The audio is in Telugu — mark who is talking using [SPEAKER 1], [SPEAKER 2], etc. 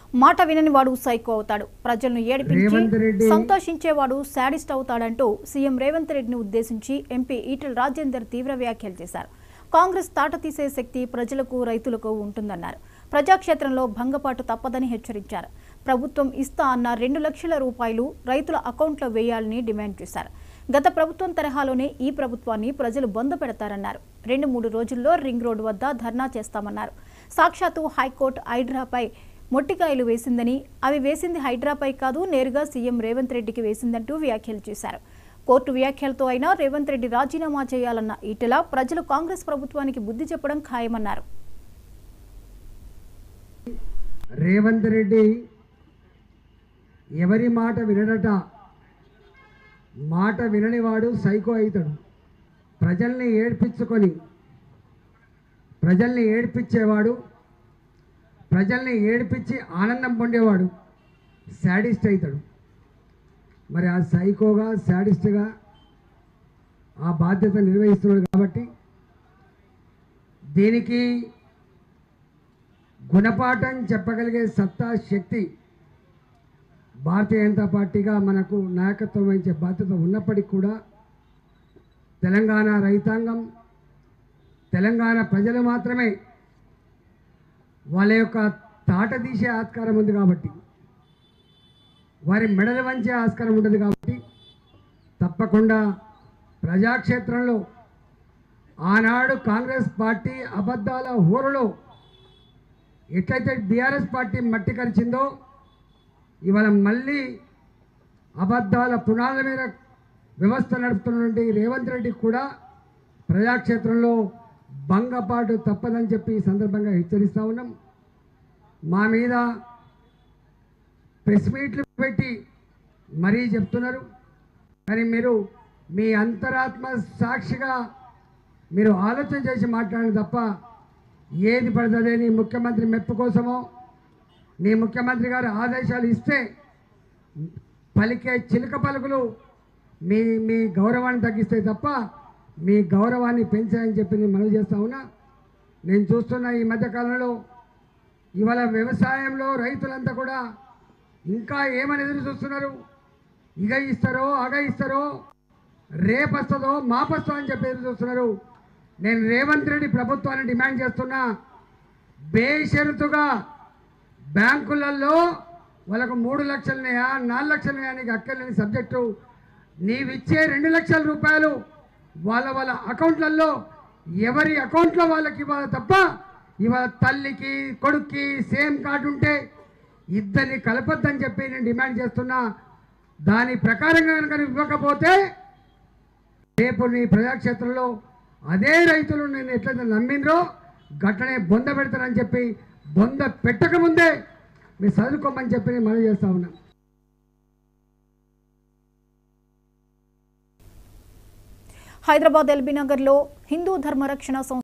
[SPEAKER 1] మాట వినని వాడు సైకో అవుతాడు ప్రజలను
[SPEAKER 2] రేవంత్
[SPEAKER 1] ఏడిపించి
[SPEAKER 2] రెడ్డి-
[SPEAKER 1] సంతోషించేవాడు శాడిస్ట్ అవుతాడంటూ సీఎం రేవంత్ రెడ్డిని ఉద్దేశించి ఎంపీ ఈటెల రాజేందర్ తీవ్ర వ్యాఖ్యలు చేశారు కాంగ్రెస్ తాట తీసే శక్తి ప్రజలకు రైతులకు ఉంటుందన్నారు ప్రజాక్షేత్రంలో భంగపాటు తప్పదని హెచ్చరించారు ప్రభుత్వం ఇస్తా అన్న రెండు లక్షల రూపాయలు రైతుల అకౌంట్లో వేయాలని డిమాండ్ చేశారు గత ప్రభుత్వం తరహాలోనే ఈ ప్రభుత్వాన్ని ప్రజలు బొంద పెడతారన్నారు రెండు మూడు రోజుల్లో రింగ్ రోడ్డు వద్ద ధర్నా చేస్తామన్నారు సాక్షాత్తు హైకోర్టు హైడ్రాపై మొట్టికాయలు వేసిందని అవి వేసింది హైడ్రాపై కాదు నేరుగా సీఎం రేవంత్ రెడ్డికి వేసిందంటూ వ్యాఖ్యలు చేశారు కోర్టు వ్యాఖ్యలతో అయినా రేవంత్ రెడ్డి రాజీనామా చేయాలన్న ఈటెల ప్రజలు కాంగ్రెస్ ప్రభుత్వానికి బుద్ధి చెప్పడం ఖాయమన్నారు
[SPEAKER 2] రేవంత్ రెడ్డి ఎవరి మాట వినడట మాట విననివాడు సైకో అవుతాడు ప్రజల్ని ఏడ్పించుకొని ప్రజల్ని ఏడ్పించేవాడు ప్రజల్ని ఏడిపించి ఆనందం పొందేవాడు శాడిస్ట్ అవుతాడు మరి ఆ సైకోగా శాడిస్ట్గా ఆ బాధ్యత నిర్వహిస్తున్నాడు కాబట్టి దీనికి గుణపాఠం చెప్పగలిగే సత్తా శక్తి భారతీయ జనతా పార్టీగా మనకు నాయకత్వం వహించే బాధ్యత ఉన్నప్పటికీ కూడా తెలంగాణ రైతాంగం తెలంగాణ ప్రజలు మాత్రమే వాళ్ళ యొక్క తాట తీసే ఆస్కారం ఉంది కాబట్టి వారి మెడలు వంచే ఆస్కారం ఉంటుంది కాబట్టి తప్పకుండా ప్రజాక్షేత్రంలో ఆనాడు కాంగ్రెస్ పార్టీ అబద్ధాల హోరులో ఎట్లయితే బీఆర్ఎస్ పార్టీ మట్టి కరిచిందో ఇవాళ మళ్ళీ అబద్ధాల పునాదుల మీద వ్యవస్థ నడుపుతున్నటువంటి రేవంత్ రెడ్డి కూడా ప్రజాక్షేత్రంలో భంగపాటు తప్పదని చెప్పి ఈ సందర్భంగా హెచ్చరిస్తా ఉన్నాం మా మీద ప్రెస్ మీట్లు పెట్టి మరీ చెప్తున్నారు కానీ మీరు మీ అంతరాత్మ సాక్షిగా మీరు ఆలోచన చేసి మాట్లాడండి తప్ప ఏది పడుతుంది నీ ముఖ్యమంత్రి మెప్పు కోసమో నీ ముఖ్యమంత్రి గారు ఆదేశాలు ఇస్తే పలికే చిలుక పలుకులు మీ మీ గౌరవాన్ని తగ్గిస్తాయి తప్ప మీ గౌరవాన్ని పెంచాయని చెప్పి నేను మనవి చేస్తా ఉన్నా నేను చూస్తున్న ఈ మధ్యకాలంలో ఇవాళ వ్యవసాయంలో రైతులంతా కూడా ఇంకా ఏమని ఎదురు చూస్తున్నారు ఇగ ఇస్తారో అగ ఇస్తారో రేపు వస్తుందో మాపొస్తుందో అని చెప్పి ఎదురు చూస్తున్నారు నేను రేవంత్ రెడ్డి ప్రభుత్వాన్ని డిమాండ్ చేస్తున్నా బేషరతుగా బ్యాంకులలో వాళ్ళకు మూడు లక్షలనయా నాలుగు లక్షలనయా నీకు అక్కర్లేని సబ్జెక్టు నీవిచ్చే రెండు లక్షల రూపాయలు వాళ్ళ వాళ్ళ అకౌంట్లలో ఎవరి అకౌంట్లో వాళ్ళకి ఇవ్వాలి తప్ప ఇవాళ తల్లికి కొడుక్కి సేమ్ కార్డు ఉంటే ఇద్దరిని కలపొద్దని చెప్పి నేను డిమాండ్ చేస్తున్నా దాని ప్రకారంగా కనుక నువ్వు ఇవ్వకపోతే రేపు నీ ప్రజాక్షేత్రంలో అదే రైతులు నేను ఎట్లయితే నమ్మిండ్రో గట్లనే బొంద పెడతానని చెప్పి బొంద పెట్టకముందే మీరు చదువుకోమని చెప్పి నేను మనవి చేస్తా ఉన్నా
[SPEAKER 1] హైదరాబాద్ ఎల్బీ నగర్లో హిందూ ధర్మరక్షణ సంస్థ